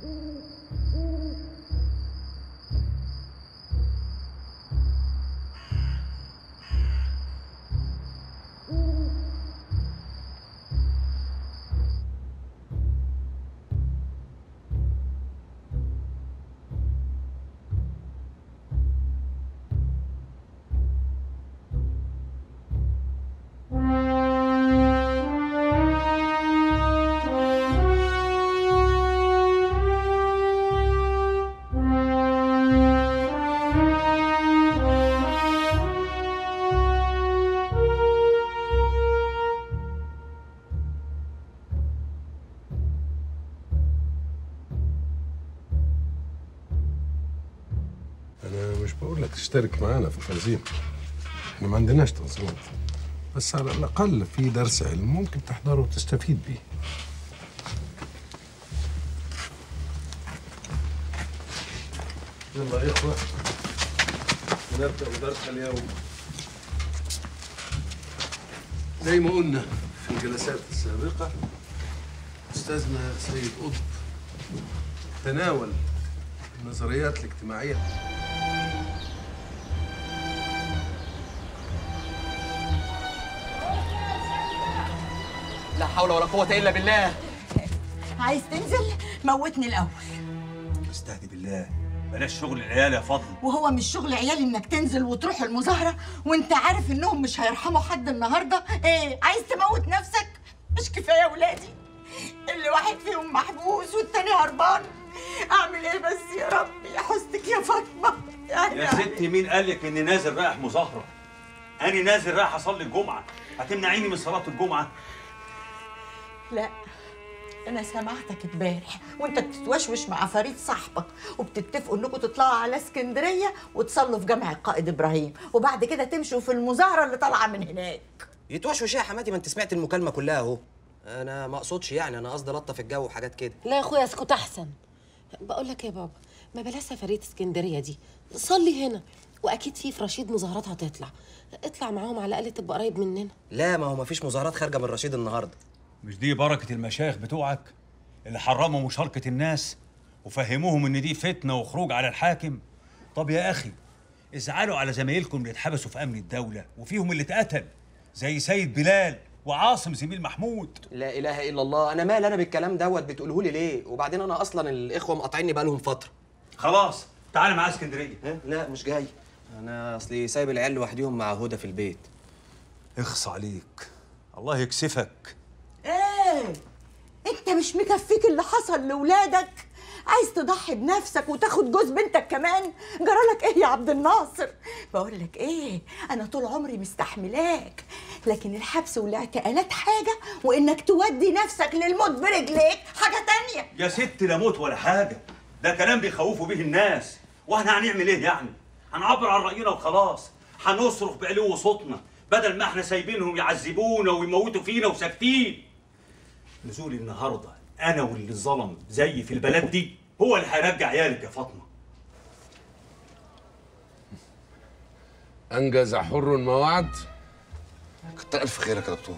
انا مش بقول لك تشترك معانا في التنظيم احنا ما عندناش تنظيم بس على الاقل في درس علم ممكن تحضره وتستفيد بيه يلا يا اخوة نبدأ درس اليوم زي ما قلنا في الجلسات السابقة أستاذنا سيد قطب تناول النظريات الاجتماعية لا حول ولا قوة إلا بالله عايز تنزل موتني الاول استهدي بالله بلاش شغل العيال يا فضل وهو مش شغل عيالي انك تنزل وتروح المظاهره وانت عارف انهم مش هيرحموا حد النهارده ايه عايز تموت نفسك مش كفايه ولادي اللي واحد فيهم محبوس والتاني هربان اعمل ايه بس يا رب يا حسنك يا فاطمه يعني يا ستي مين قال لك اني نازل رايح مظاهره انا نازل رايح اصلي الجمعه هتمنعيني من صلاه الجمعه لا انا سمعتك امبارح وانت بتتوشوش مع فريد صاحبك وبتتفقوا انكم تطلعوا على اسكندريه وتصلوا في جامع القائد ابراهيم وبعد كده تمشوا في المظاهره اللي طالعه من هناك يتوشوش يا حماتي ما انت سمعت المكالمة كلها اهو انا ما اقصدش يعني انا قصدي لطف الجو وحاجات كده لا يا اخويا اسكت احسن بقول لك يا بابا ما بلاش سفريه اسكندريه دي صلي هنا واكيد في في رشيد مظاهرات هتطلع اطلع معاهم على الاقل تبقى قريب مننا لا ما هو مفيش مظاهرات خارجة من رشيد النهاردة مش دي بركه المشايخ بتوعك اللي حرموا مشاركه الناس وفهموهم ان دي فتنه وخروج على الحاكم طب يا اخي ازعلوا على زمايلكم اللي اتحبسوا في امن الدوله وفيهم اللي اتقتل زي سيد بلال وعاصم زميل محمود لا اله الا الله انا مال انا بالكلام دوت بتقوله لي ليه وبعدين انا اصلا الاخوه مقاطعيني بقالهم فتره خلاص تعال معايا اسكندريه ها لا مش جاي انا اصلي سايب العيال لوحديهم مع هدى في البيت اخص عليك الله يكسفك ايه انت مش مكفيك اللي حصل لاولادك عايز تضحي بنفسك وتاخد جوز بنتك كمان جرالك ايه يا عبد الناصر بقول لك ايه انا طول عمري مستحملاك لكن الحبس والاعتقالات حاجه وانك تودي نفسك للموت برجليك حاجه تانية يا ست لا موت ولا حاجة ده كلام بيخوفوا به الناس واحنا هنعمل ايه يعني هنعبر عن رأينا وخلاص هنصرخ بعلو صوتنا بدل ما احنا سايبينهم يعذبونا ويموتوا فينا وساكتين نزولي النهارده انا واللي ظلم زي في البلد دي هو اللي هيرجع عيالك يا فاطمه انجز حر ما وعد كتر الف خيرك يا دكتور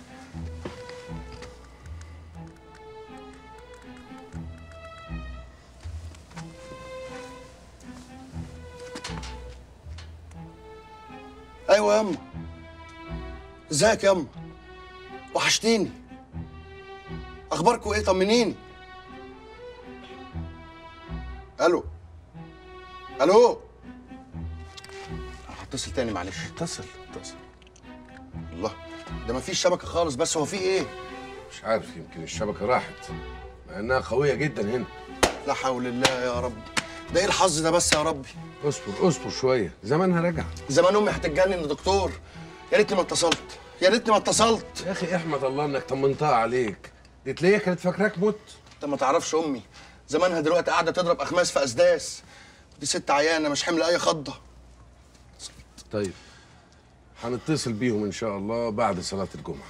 ايوه يا اما ازيك يا اما وحشتيني اخباركم ايه طمنيني الو الو هتصل تاني معلش اتصل اتصل الله ده مفيش شبكه خالص بس هو في ايه مش عارف يمكن الشبكة راحت مع انها قوية جدا هنا لا حول الله يا رب ده ايه الحظ ده بس يا ربي اصبر اصبر شوية زمانها رجع زمان امي هتتجنن يا دكتور يا ريتني ما اتصلت يا ريتني ما اتصلت يا اخي احمد الله انك طمنتها عليك دي تلاقيها كانت فاكراك مت انت ما تعرفش امي زمانها دلوقتي قاعده تضرب اخماس في اسداس دي ست عيانه مش حمل اي خضه طيب هنتصل بيهم ان شاء الله بعد صلاة الجمعة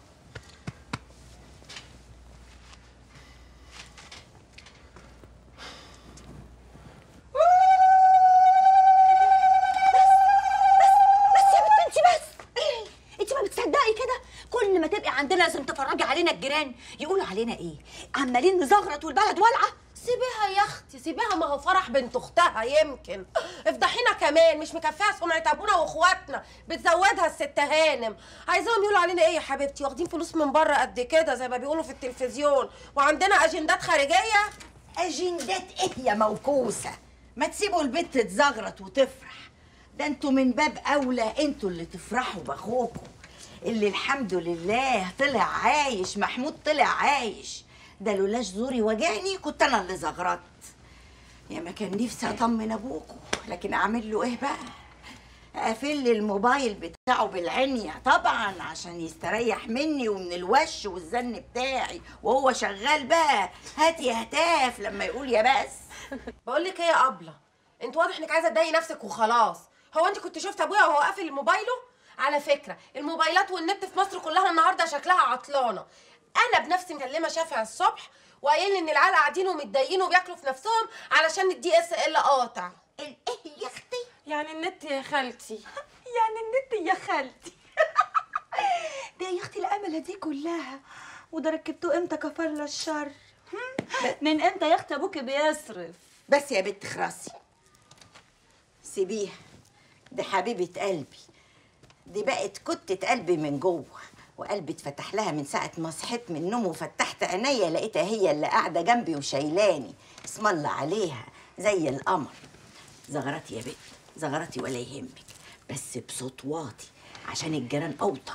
بس يا بنت انت بس ايه انت ما بتصدقي كده كل ما تبقي عندنا لازم تفرجي علينا الجيران يقولوا علينا ايه عمالين نزغرط والبلد والعه سيبيها يا اختي سيبيها ما هو فرح بنت اختها يمكن افضحينا كمان مش مكفيها سمعة ابونا واخواتنا بتزودها الست هانم عايزاهم يقولوا علينا ايه يا حبيبتي واخدين فلوس من بره قد كده زي ما بيقولوا في التلفزيون وعندنا اجندات خارجيه اجندات ايه يا موكوسه ما تسيبوا البت تزغرط وتفرح ده انتوا من باب اولى انتوا اللي تفرحوا باخوكم اللي الحمد لله طلع عايش محمود طلع عايش ده لولاش زوري وجعني كنت انا اللي زغرطت يا ما كان نفسي اطمن ابوكوا لكن اعمل له ايه بقى اقفل لي الموبايل بتاعه بالعنية طبعا عشان يستريح مني ومن الوش والزن بتاعي وهو شغال بقى هات يا هتاف لما يقول يا بس بقول لك ايه يا ابله انت واضح انك عايزه تضايقي نفسك وخلاص هو انت كنت شفت ابويا وهو قافل موبايله على فكره الموبايلات والنت في مصر كلها النهارده شكلها عطلانه انا بنفسي مكلمه شافع الصبح وقايل لي ان العيال قاعدين ومتضايقين وبياكلوا في نفسهم علشان الدي اس ال قاطع ايه يا اختي يعني النت يا خالتي يعني النت يا خالتي ده يا اختي الامله دي كلها وده ركبتوه امتى كفر الشر من امتى يا اختي ابوكي بيصرف بس يا بنت خراسي سيبيها دي حبيبة قلبي دي بقت كتة قلبي من جوه وقلبي اتفتح لها من ساعة ما صحيت من النوم وفتحت عينيا لقيتها هي اللي قاعدة جنبي وشايلاني اسم الله عليها زي القمر زغرتي يا بنت زغرتي ولا يهمك بس بصوت واطي عشان الجيران أوطى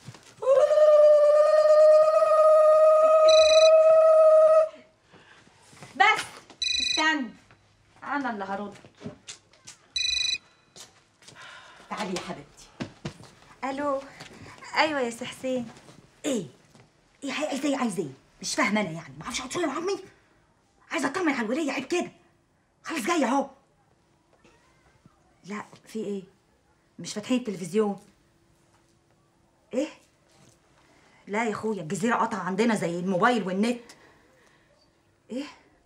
بس استنى انا اللي هرد تعالي يا حبيبتي الو ايوه يا سي حسين ايه ايه هي عايزه ايه عايزه ايه مش فاهمه انا يعني ما اعرفش اقعد شويه مع امي عايزه اطمن على الوليه عيب كده خلاص جايه اهو لا في ايه مش فاتحين التلفزيون ايه لا يا اخويا الجزيره قطع عندنا زي الموبايل والنت ايه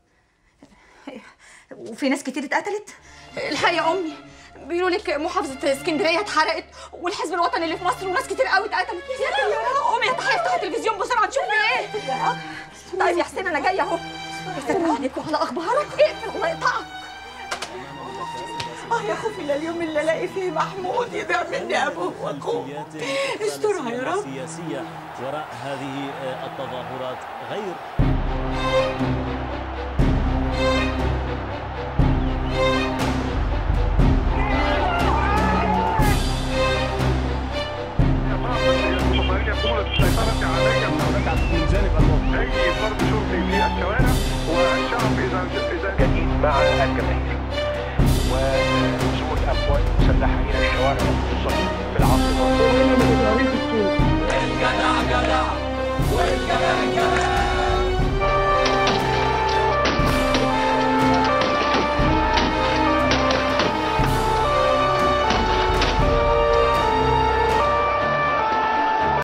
وفي ناس كتير اتقتلت الحقيقة يا أمي بيقولوا لك محافظة اسكندرية اتحرقت والحزب الوطني اللي في مصر وناس كتير قوي اتقتلت يا ساتر يا رب أمي تعالي افتحي التلفزيون بسرعة تشوفي إيه يا رب طيب يا حسين أنا جاية أهو استنى عليك وعلى أخبارك اقفل الله يقطعك اه يا خوفي لليوم اللي الاقي فيه محمود يضيع مني ابوه واخوه استرها يا رب سياسية وراء هذه آه، التظاهرات غير من جانب الموت أي فرد شرطي في الشوارع والشعب إذا إذا جديد مع الجماهير